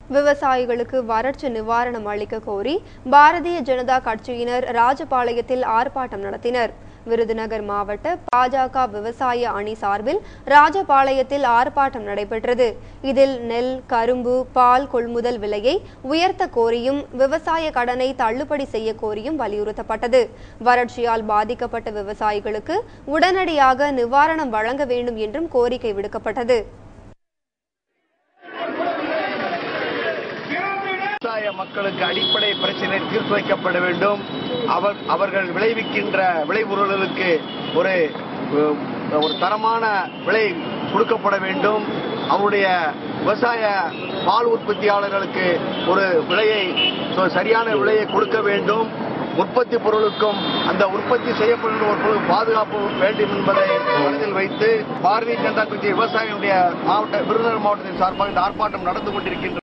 விவசாயிகளுக்கு வறட்சி நிவாரணம் அளிக்க கோரி பாரதிய ஜனதா கட்சியினர் ராஜபாளையத்தில் ஆர்ப்பாட்டம் நடத்தினர் விருதுநகர் மாவட்ட பாஜக விவசாய அணி சார்பில் ராஜபாளையத்தில் ஆர்ப்பாட்டம் நடைபெற்றது இதில் நெல் கரும்பு பால் கொள்முதல் விலையை உயர்த்த கோரியும் விவசாய கடனை தள்ளுபடி செய்ய கோரியும் வலியுறுத்தப்பட்டது வறட்சியால் பாதிக்கப்பட்ட விவசாயிகளுக்கு உடனடியாக நிவாரணம் வழங்க வேண்டும் என்றும் கோரிக்கை விடுக்கப்பட்டது விவசாய மக்களுக்கு அடிப்படை பிரச்சனை தீர்த்து வைக்கப்பட வேண்டும் அவர் அவர்கள் விளைவிக்கின்ற விளைபொருள்களுக்கு ஒரு ஒரு தரமான விலை கொடுக்கப்பட வேண்டும் அவருடைய விவசாய பால் உற்பத்தியாளர்களுக்கு ஒரு விலையை சரியான விலையை கொடுக்க வேண்டும் உற்பத்தி பொருளுக்கும் அந்த உற்பத்தி செய்யப்படுகிற ஒரு பொருள் பாதுகாப்பு வேண்டும் என்பதை மனதில் வைத்து பாரதிய ஜனதா கட்சி விவசாயிகளுடைய மாவட்ட விருதுநகர் மாவட்டத்தின் சார்பாக இந்த ஆர்ப்பாட்டம் நடந்து கொண்டிருக்கின்றது